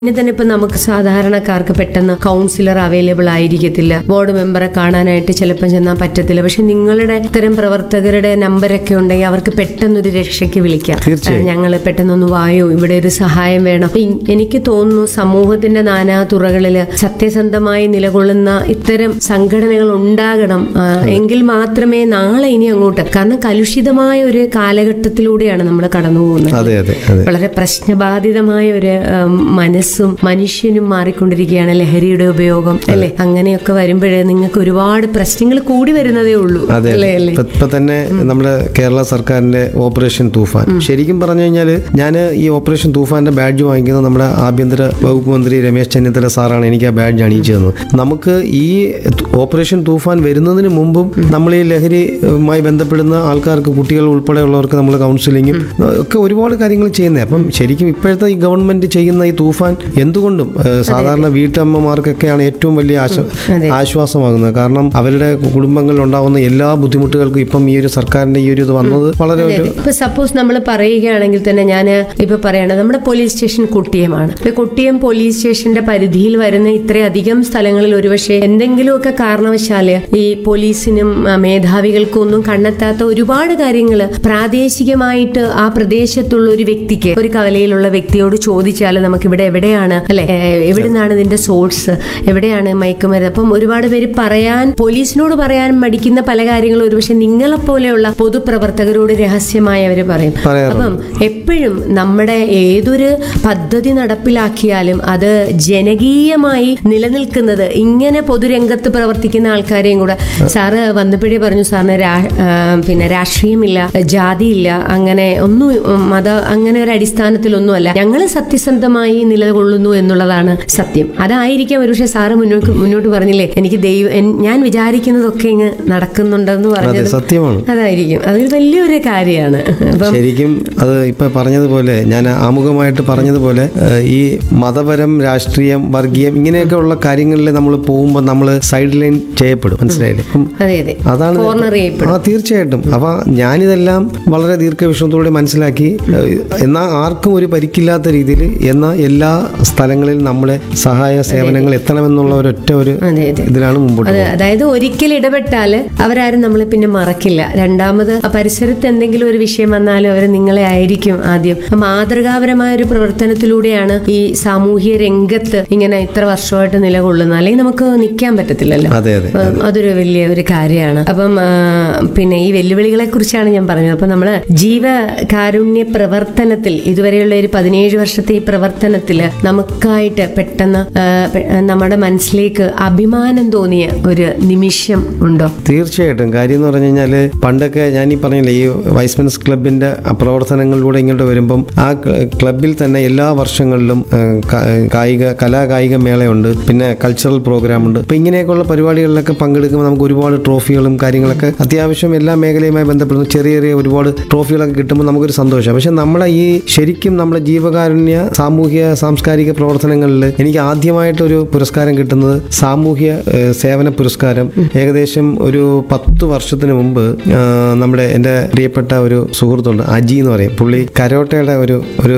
ഇനി തന്നെ ഇപ്പൊ നമുക്ക് സാധാരണക്കാർക്ക് പെട്ടെന്ന് കൗൺസിലർ അവൈലബിൾ ആയിരിക്കത്തില്ല ബോർഡ് മെമ്പറെ കാണാനായിട്ട് ചിലപ്പോൾ ചെന്നാൽ പറ്റത്തില്ല പക്ഷെ നിങ്ങളുടെ ഇത്തരം പ്രവർത്തകരുടെ നമ്പരൊക്കെ ഉണ്ടെങ്കിൽ അവർക്ക് പെട്ടെന്നൊരു രക്ഷയ്ക്ക് വിളിക്കാം തീർച്ചയായും. ഞങ്ങൾ പെട്ടെന്നൊന്ന് വായോ ഇവിടെ ഒരു സഹായം വേണം അപ്പൊ ഇ- എനിക്ക് തോന്നുന്നു സമൂഹത്തിന്റെ നാനാ തുറകളില് സത്യസന്ധമായി നിലകൊള്ളുന്ന ഇത്തരം സംഘടനകൾ ഉണ്ടാകണം ആ, എങ്കിൽ മാത്രമേ നാളെ ഇനി അങ്ങോട്ട് കാരണം കലുഷിതമായ ഒരു കാലഘട്ടത്തിലൂടെയാണ് നമ്മൾ കടന്നു പോകുന്നത് അതെ അതെ അതെ വളരെ പ്രശ്നബാധിതമായ ഒരു ഉം, മനസ്സും മനുഷ്യനും മാറിക്കൊണ്ടിരിക്കുകയാണ് ലഹരിയുടെ ഉപയോഗം അല്ലെ അങ്ങനെയൊക്കെ വരുമ്പോഴേ നിങ്ങൾക്ക് ഒരുപാട് പ്രശ്നങ്ങൾ കൂടി വരുന്നതേ ഉള്ളൂ അതെ അല്ലേ അല്ലേ ഇപ്പൊ ഇപ്പൊ തന്നെ നമ്മുടെ കേരള സർക്കാരിന്റെ ഓപ്പറേഷൻ തൂഫാൻ ശരിക്കും പറഞ്ഞു കഴിഞ്ഞാൽ ഞാൻ ഈ ഓപ്പറേഷൻ തൂഫാന്റെ ബാഡ്ജ് വാങ്ങിക്കുന്നത് നമ്മുടെ ആഭ്യന്തര വകുപ്പ് മന്ത്രി രമേശ് ചെന്നിത്തല സാറാണ് എനിക്ക് ആ ബാഡ്ജ് അണിയിച്ചു തന്നത് നമുക്ക് ഈ ഓപ്പറേഷൻ തൂഫാൻ വരുന്നതിന് മുമ്പും നമ്മൾ ഈ ലഹരിയുമായി ബന്ധപ്പെടുന്ന ആൾക്കാർക്ക് കുട്ടികൾ ഉൾപ്പെടെയുള്ളവർക്ക് നമ്മൾ കൗൺസിലിങ്ങും ഒക്കെ ഒരുപാട് കാര്യങ്ങൾ ചെയ്യുന്നത് അപ്പം ശരിക്കും ഇപ്പോഴത്തെ ഈ ഗവൺമെന്റ് ചെയ്യുന്ന ഈ തൂഫാൻ എന്തുകൊണ്ടും ഏഹ്, സാധാരണ വീട്ടമ്മമാർക്കൊക്കെയാണ് ഏറ്റവും വലിയ ആശ്വ- അതെ. ആശ്വാസമാകുന്നത് കാരണം അവരുടെ കുടുംബങ്ങളിൽ ഉണ്ടാവുന്ന എല്ലാ ബുദ്ധിമുട്ടുകൾക്കും ഇപ്പം ഈ ഒരു സർക്കാരിന്റെ ഈ ഒരു ഇത് വന്നത് വളരെ ഒരു ഇപ്പൊ സപ്പോസ് നമ്മൾ പറയുകയാണെങ്കിൽ തന്നെ ഞാൻ ഇപ്പൊ പറയണത് നമ്മുടെ പോലീസ് സ്റ്റേഷൻ കുട്ടിയമാണ് ഇപ്പൊ കുട്ടിയം പോലീസ് സ്റ്റേഷന്റെ പരിധിയിൽ വരുന്ന ഇത്രയധികം സ്ഥലങ്ങളിൽ ഒരുപക്ഷെ എന്തെങ്കിലുമൊക്കെ കാരണവശാല് ഈ പോലീസിനും ആ, മേധാവികൾക്കും ഒന്നും കണ്ടെത്താത്ത ഒരുപാട് കാര്യങ്ങൾ പ്രാദേശികമായിട്ട് ആ പ്രദേശത്തുള്ള ഒരു വ്യക്തിക്ക് ഒരു കവലയിലുള്ള വ്യക്തിയോട് ചോദിച്ചാൽ നമുക്ക് ഇവിടെ എവിടെയാണ് അല്ലെ എവിടെ നിന്നാണ് ഇതിന്റെ സോഴ്സ് എവിടെയാണ് മയക്കുമരുന്ന് അപ്പം ഒരുപാട് പേര് പറയാൻ പോലീസിനോട് പറയാൻ മടിക്കുന്ന പല കാര്യങ്ങളും ഒരുപക്ഷെ നിങ്ങളെപ്പോലെയുള്ള പൊതുപ്രവർത്തകരോട് രഹസ്യമായി അവർ പറയും പറയാറുണ്ട്. അപ്പം എപ്പോഴും നമ്മുടെ ഏതൊരു പദ്ധതി നടപ്പിലാക്കിയാലും അത് ജനകീയമായി നിലനിൽക്കുന്നത് ഇങ്ങനെ പൊതുരംഗത്ത് പ്രവർത്തിക്കുന്ന ആൾക്കാരെയും കൂടെ സാറ് വന്നപ്പോഴേ പറഞ്ഞു സാറിന് രാ- ആ, പിന്നെ രാഷ്ട്രീയമില്ല ജാതിയില്ല അങ്ങനെ ഒന്നും ഉം, മത അങ്ങനെ ഒരു അടിസ്ഥാനത്തിലൊന്നുമല്ല ഞങ്ങൾ സത്യസന്ധമായി നിലകൊള്ളുന്നു എന്നുള്ളതാണ് സത്യം അതായിരിക്കാം ഒരുപക്ഷെ സാറ് മുന്നോട്ട് മുന്നോട്ട് പറഞ്ഞില്ലേ എനിക്ക് ദൈവം എൻ- ഞാൻ വിചാരിക്കുന്നതൊക്കെ ഇങ്ങ് നടക്കുന്നുണ്ടെന്ന് അതെ പറഞ്ഞത് സത്യമാണ് അതായിരിക്കും അതൊരു വലിയൊരു കാര്യമാണ് അപ്പം ശരിക്കും അത് ഇപ്പൊ പറഞ്ഞതുപോലെ ഞാൻ ആമുഖമായിട്ട് പറഞ്ഞതുപോലെ ഏഹ്, ഈ മതപരം രാഷ്ട്രീയം വർഗീയം ഇങ്ങനെയൊക്കെ ഉള്ള കാര്യങ്ങളിൽ നമ്മൾ പോകുമ്പോൾ നമ്മൾ സൈഡ് ലൈൻ ചെയ്യപ്പെടും മനസ്സിലായില്ലേ അപ്പം അതെ അതെ അതാണ് കോർണർ ചെയ്യപ്പെടും ആ തീർച്ചയായിട്ടും അപ്പൊ ഞാനിതെല്ലാം വളരെ ദീർഘവിഷമത്തോടെ മനസ്സിലാക്കി ഏഹ്, എന്നാൽ ആർക്കും ഒരു പരിക്കില്ലാത്ത രീതിയിൽ എന്നാൽ എല്ലാ സ്ഥലങ്ങളിലും നമ്മുടെ സഹായ സേവനങ്ങൾ എത്തണമെന്നുള്ള ഒരൊറ്റ ഒരു അതെ അതെ ഇതിലാണ് മുമ്പോട്ട് അത് അതായത് ഒരിക്കൽ ഇടപെട്ടാൽ അവരാരും നമ്മളെ പിന്നെ മറക്കില്ല രണ്ടാമത് ആ പരിസരത്ത് എന്തെങ്കിലും ഒരു വിഷയം വന്നാലും അവർ നിങ്ങളെ ആയിരിക്കും ആദ്യം അപ്പൊ മാതൃകാപരമായ ഒരു പ്രവർത്തനത്തിലൂടെയാണ് ഈ സാമൂഹ്യ രംഗത്ത് ഇങ്ങനെ ഇത്ര വർഷമായിട്ട് നിലകൊള്ളുന്നത് അല്ലെങ്കിൽ നമുക്ക് നിൽക്കാൻ പറ്റത്തില്ലല്ലോ അതെ അതെ അപ്പം അതൊരു വലിയ ഒരു കാര്യമാണ് അപ്പം ആ, പിന്നെ ഈ വെല്ലുവിളികളെ കുറിച്ചാണ് ഞാൻ പറഞ്ഞത് അപ്പം നമ്മള് ജീവകാരുണ്യ പ്രവർത്തനത്തിൽ ഇതുവരെയുള്ള ഒരു പതിനേഴ് വർഷത്തെ ഈ പ്രവർത്തനത്തിൽ നമുക്കായിട്ട് പെട്ടെന്ന് ആ, പെ- നമ്മുടെ മനസ്സിലേക്ക് അഭിമാനം തോന്നിയ ഒരു നിമിഷം ഉണ്ടോ തീർച്ചയായിട്ടും കാര്യം എന്ന് പറഞ്ഞു കഴിഞ്ഞാൽ പണ്ടൊക്കെ ഞാൻ ഈ പറഞ്ഞില്ലേ ഈ വൈസ്മെൻസ് ക്ലബിന്റെ പ്രവർത്തനങ്ങളിലൂടെ ഇങ്ങോട്ട് വരുമ്പം ആ ക- ക്ലബിൽ തന്നെ എല്ലാ വർഷങ്ങളിലും ആ, ക- കായിക കലാ കായിക മേളയുണ്ട് പിന്നെ കൾച്ചറൽ പ്രോഗ്രാം ഉണ്ട് അപ്പൊ ഇങ്ങനെയൊക്കെയുള്ള പരിപാടികളിലൊക്കെ പങ്കെടുക്കുമ്പോൾ നമുക്ക് ഒരുപാട് ട്രോഫികളും കാര്യങ്ങളൊക്കെ അത്യാവശ്യം എല്ലാ മേഖലയുമായി ബന്ധപ്പെടുന്നു ചെറിയ ചെറിയ ഒരുപാട് ട്രോഫികളൊക്കെ കിട്ടുമ്പോൾ നമുക്കൊരു സന്തോഷം പക്ഷെ നമ്മളെ ഈ ശരിക്കും നമ്മുടെ ജീവകാരുണ്യ സാമൂഹ്യ സാംസ്കാരിക പ്രവർത്തനങ്ങളിൽ എനിക്ക് ആദ്യമായിട്ട് ഒരു പുരസ്കാരം കിട്ടുന്നത് സാമൂഹ്യ ഏഹ്, സേവന പുരസ്കാരം ഏകദേശം ഒരു പത്ത് വർഷത്തിന് മുമ്പ് ആ, നമ്മുടെ എൻ്റെ പ്രിയപ്പെട്ട ഒരു സുഹൃത്തുണ്ട് അജി എന്ന് പറയും പുള്ളി കരോട്ടയുടെ ഒരു ഒരു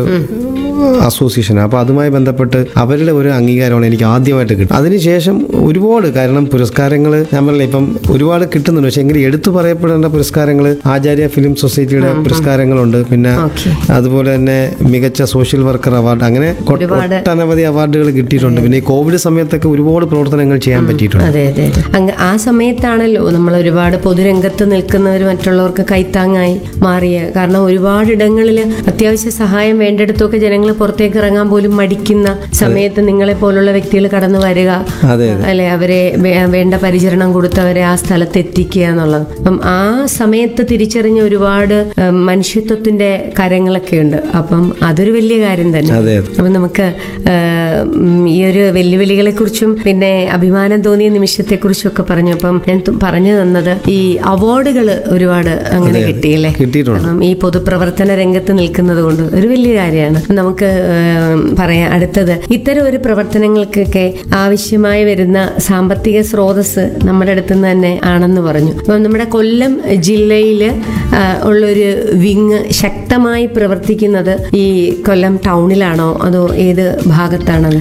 അസോസിയേഷൻ അപ്പോൾ അതുമായി ബന്ധപ്പെട്ട് അവരുടെ ഒരു അംഗീകാരമാണ് എനിക്ക് ആദ്യമായിട്ട് കിട്ടുന്നത് അതിനുശേഷം ഒരുപാട് കാരണം പുരസ്കാരങ്ങൾ ഞാൻ പറഞ്ഞില്ല ഇപ്പം ഒരുപാട് കിട്ടുന്നുണ്ട് പക്ഷെ എങ്കിലും എടുത്തു പറയപ്പെടേണ്ട പുരസ്കാരങ്ങൾ ആചാര്യ ഫിലിം സൊസൈറ്റിയുടെ പുരസ്കാരങ്ങളുണ്ട് പിന്നെ ഓക്കെ അതുപോലെ തന്നെ മികച്ച സോഷ്യൽ വർക്കർ അവാർഡ് അങ്ങനെ കൊ- ഒരുപാട്. ഒട്ടനവധി അവാർഡുകൾ കിട്ടിയിട്ടുണ്ട് പിന്നെ ഈ കോവിഡ് സമയത്തൊക്കെ ഒരുപാട് പ്രവർത്തനങ്ങൾ ചെയ്യാൻ പറ്റിയിട്ടുണ്ട് അതെ അതെ അതെ അങ്ങ് ആ സമയത്താണല്ലോ നമ്മൾ ഒരുപാട് പൊതുരംഗത്ത് നിൽക്കുന്നവർ മറ്റുള്ളവർക്ക് കൈത്താങ്ങായി മാറിയ കാരണം ഒരുപാട് ഇടങ്ങളിൽ അത്യാവശ്യ സഹായം വേണ്ടിടത്തൊക്കെ ജനങ്ങൾ പുറത്തേക്ക് ഇറങ്ങാൻ പോലും മടിക്കുന്ന സമയത്ത് നിങ്ങളെ പോലുള്ള വ്യക്തികൾ കടന്നു വരിക അതെ അല്ലെ അവരെ വേ- വേണ്ട പരിചരണം കൊടുത്ത് അവരെ ആ സ്ഥലത്ത് എത്തിക്കുക എന്നുള്ളത് അപ്പം ആ സമയത്ത് തിരിച്ചറിഞ്ഞ ഒരുപാട് ഉം, മനുഷ്യത്വത്തിന്റെ കരങ്ങളൊക്കെ ഉണ്ട് അപ്പം അതൊരു വലിയ കാര്യം തന്നെ അതെ അതെ അപ്പം നമുക്ക് ആ, ഉം, ഈ ഒരു വെല്ലുവിളികളെ കുറിച്ചും പിന്നെ അഭിമാനം തോന്നിയ നിമിഷത്തെ കുറിച്ചും ഒക്കെ പറഞ്ഞു അപ്പം ഞാൻ തു- പറഞ്ഞു തന്നത് ഈ അവാർഡുകൾ ഒരുപാട് അങ്ങനെ കിട്ടിയല്ലേ കിട്ടിയിട്ടുണ്ട് കാരണം ഈ പൊതുപ്രവർത്തന രംഗത്ത് നിൽക്കുന്നത് കൊണ്ട് ഒരു വലിയ കാര്യമാണ് നമുക്ക് ഏം, പറയാം അടുത്തത് ഇത്തരം ഒരു പ്രവർത്തനങ്ങൾക്കൊക്കെ ആവശ്യമായി വരുന്ന സാമ്പത്തിക സ്രോതസ് നമ്മുടെ അടുത്ത് നിന്ന് തന്നെ ആണെന്ന് പറഞ്ഞു അപ്പം നമ്മുടെ കൊല്ലം ജില്ലയിൽ ഉള്ളൊരു വിങ് ശക്തമായി പ്രവർത്തിക്കുന്നത് ഈ കൊല്ലം ടൗണിലാണോ അതോ ഏത് ഭാഗത്താണത്